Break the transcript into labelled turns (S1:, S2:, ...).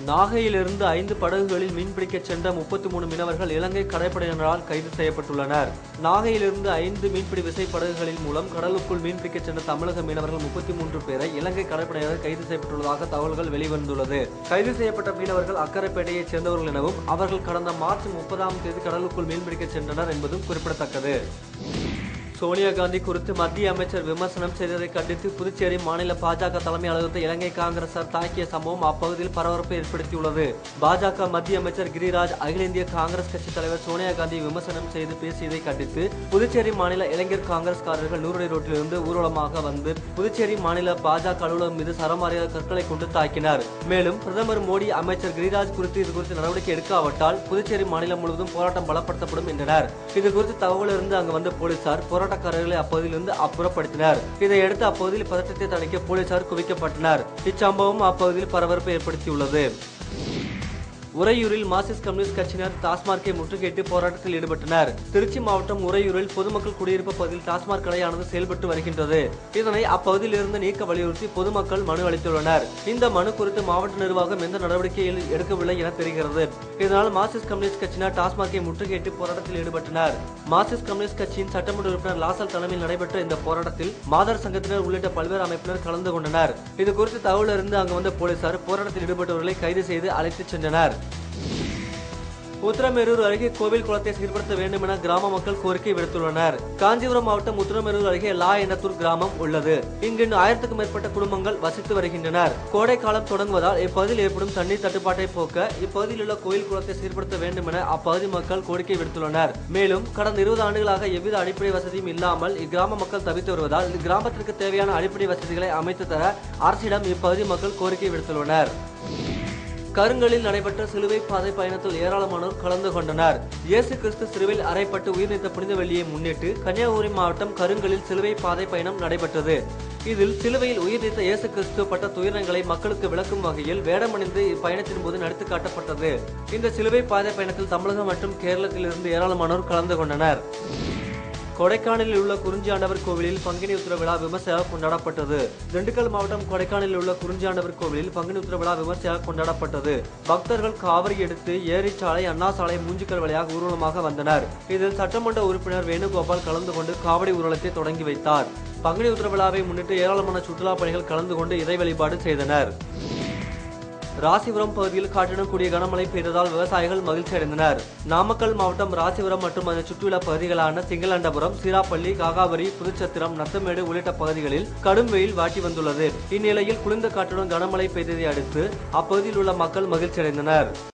S1: நாகையிலிருந்து ஐந்து படகுகளில் மீன்பிடிக்கச் சென்ற முப்பத்தி மூணு மீனவர்கள் இலங்கை கடற்படையினரால் கைது செய்யப்பட்டுள்ளனர் நாகையிலிருந்து ஐந்து மீன்பிடி விசை படகுகளின் மூலம் கடலுக்குள் மீன்பிடிக்கச் சென்ற தமிழக மீனவர்கள் முப்பத்தி மூன்று பேரை இலங்கை கடற்படையினர் கைது செய்யப்பட்டுள்ளதாக தகவல்கள் வெளிவந்துள்ளது கைது செய்யப்பட்ட மீனவர்கள் அக்கரைப்பேட்டையைச் சேர்ந்தவர்கள் எனவும் அவர்கள் கடந்த மார்ச் முப்பதாம் தேதி கடலுக்குள் மீன்பிடிக்கச் சென்றனர் என்பதும் குறிப்பிடத்தக்கது சோனியா காந்தி குறித்து மத்திய அமைச்சர் விமர்சனம் செய்ததை கண்டித்து புதுச்சேரி மாநில பாஜக தலைமை அலுவலகத்தை இலங்கை காங்கிரசார் தாக்கிய சம்பவம் அப்பகுதியில் பரபரப்பை ஏற்படுத்தியுள்ளது பாஜக மத்திய அமைச்சர் கிரிராஜ் அகில இந்திய காங்கிரஸ் கட்சி தலைவர் சோனியா காந்தி விமர்சனம் செய்து பேசியதை கண்டித்து புதுச்சேரி மாநில இளைஞர் காங்கிரஸ்காரர்கள் நூறடி ரோட்டிலிருந்து ஊர்வலமாக வந்து புதுச்சேரி மாநில பாஜக அலுவலகம் மீது சரமாரியாக கற்களை கொண்டு தாக்கினார் மேலும் பிரதமர் மோடி அமைச்சர் கிரிராஜ் குறித்து இது குறித்து நடவடிக்கை எடுக்காவிட்டால் புதுச்சேரி மாநிலம் முழுவதும் போராட்டம் பலப்படுத்தப்படும் என்றனர் இது குறித்து தகவல் இருந்து அங்கு வந்த போலீசார் போராட்டக்காரர்களை அப்பகுதியிலிருந்து அப்புறப்படுத்தினர் இதையடுத்து அப்பகுதியில் பதற்றத்தை தணிக்க போலீசார் குவிக்கப்பட்டனர் இச்சம்பவம் அப்பகுதியில் பரபரப்பை ஏற்படுத்தியுள்ளது உறையூரில் மார்க்சிஸ்ட் கம்யூனிஸ்ட் கட்சியினர் டாஸ்மார்க்கை முற்றுகையிட்டு போராட்டத்தில் ஈடுபட்டனர் திருச்சி மாவட்டம் உறையூரில் பொதுமக்கள் குடியிருப்பு பகுதியில் டாஸ்மாக் கடையானது செயல்பட்டு வருகின்றது இதனை அப்பகுதியில் இருந்து நீக்க வலியுறுத்தி பொதுமக்கள் மனு அளித்துள்ளனர் இந்த மனு குறித்து மாவட்ட நிர்வாகம் எந்த நடவடிக்கையில் எடுக்கவில்லை என தெரிகிறது இதனால் மார்க்சிஸ்ட் கம்யூனிஸ்ட் கட்சியினர் டாஸ்மார்க்கை முற்றுகையிட்டு போராட்டத்தில் ஈடுபட்டனர் மார்க்சிஸ்ட் கம்யூனிஸ்ட் கட்சியின் சட்டமன்ற உறுப்பினர் லாசல் தலைமையில் நடைபெற்ற இந்த போராட்டத்தில் மாதர் சங்கத்தினர் உள்ளிட்ட பல்வேறு அமைப்பினர் கலந்து கொண்டனர் இது குறித்து தகவல் இருந்து அங்கு வந்த போலீசார் போராட்டத்தில் ஈடுபட்டவர்களை கைது செய்து அழைத்துச் சென்றனர் உத்தரமேரூர் அருகே கோவில் குளத்தை சீர்படுத்த வேண்டும் என கிராம மக்கள் கோரிக்கை விடுத்துள்ளனர் காஞ்சிபுரம் மாவட்டம் உத்தரமேரூர் அருகே லா எண்ணத்தூர் கிராமம் உள்ளது இங்கு ஆயிரத்துக்கும் மேற்பட்ட குடும்பங்கள் வசித்து வருகின்றனர் கோடை காலம் தொடங்குவதால் இப்பகுதியில் ஏற்படும் தண்ணீர் தட்டுப்பாட்டை போக்க இப்பகுதியில் உள்ள கோயில் குளத்தை சீர்படுத்த வேண்டும் என அப்பகுதி மக்கள் கோரிக்கை விடுத்துள்ளனர் மேலும் கடந்த இருபது ஆண்டுகளாக எவ்வித அடிப்படை வசதியும் இல்லாமல் இக்கிராம மக்கள் தவித்து வருவதால் இக்கிராமத்திற்கு தேவையான அடிப்படை வசதிகளை அமைத்து தர அரசிடம் இப்பகுதி மக்கள் கோரிக்கை விடுத்துள்ளனர் கருங்கலில் நடைபெற்ற சிலுவை பாதை பயணத்தில் ஏராளமானோர் கலந்து கொண்டனர் இயேசு கிறிஸ்து சிலுவையில் அறைப்பட்டு உயிர் நீத்த புனித வெள்ளியை முன்னிட்டு கன்னியாகுமரி மாவட்டம் கருங்கலில் சிலுவை பாதை பயணம் நடைபெற்றது இதில் சிலுவையில் உயிர் நீத்த இயேசு கிறிஸ்து பட்ட துயரங்களை மக்களுக்கு விளக்கும் வகையில் வேடமணிந்து இப்பயணத்தின் போது நடத்தி காட்டப்பட்டது இந்த சிலுவை பாதை பயணத்தில் தமிழகம் மற்றும் கேரளத்தில் இருந்து ஏராளமானோர் கலந்து கொண்டனர் கொடைக்கானலில் உள்ள குறிஞ்சியாண்டவர் கோவிலில் பங்குனி உத்திர விழா விமர்சையாக கொண்டாடப்பட்டது திண்டுக்கல் மாவட்டம் கொடைக்கானலில் உள்ள குறிஞ்சியாண்டவர் கோவிலில் பங்குனி உத்திர விழா விமர்சையாக கொண்டாடப்பட்டது பக்தர்கள் காவிரி எடுத்து ஏரிச்சாலை அண்ணா சாலை மூஞ்சிக்கல் வழியாக ஊர்வலமாக வந்தனர் இதில் சட்டமன்ற உறுப்பினர் வேணுகோபால் கலந்து கொண்டு காவடி ஊர்வலத்தை தொடங்கி வைத்தார் பங்குனி உத்திர விழாவை முன்னிட்டு ஏராளமான சுற்றுலா பயணிகள் கலந்து கொண்டு இறை வழிபாடு செய்தனர் ராசிபுரம் பகுதியில் காற்றுடன் கூடிய கனமழை பெய்ததால் விவசாயிகள் மகிழ்ச்சி அடைந்தனர் நாமக்கல் மாவட்டம் ராசிபுரம் மற்றும் அதன் சுற்றியுள்ள பகுதிகளான சிங்கலண்டபுரம் சீராப்பள்ளி காகாவரி புதுச்சத்திரம் நத்தமேடு உள்ளிட்ட பகுதிகளில் கடும் வெயில் வாட்டி வந்துள்ளது இந்நிலையில் குளிர்ந்த காற்றுடன் கனமழை பெய்ததை அடுத்து அப்பகுதியில் உள்ள மக்கள் மகிழ்ச்சி அடைந்தனர்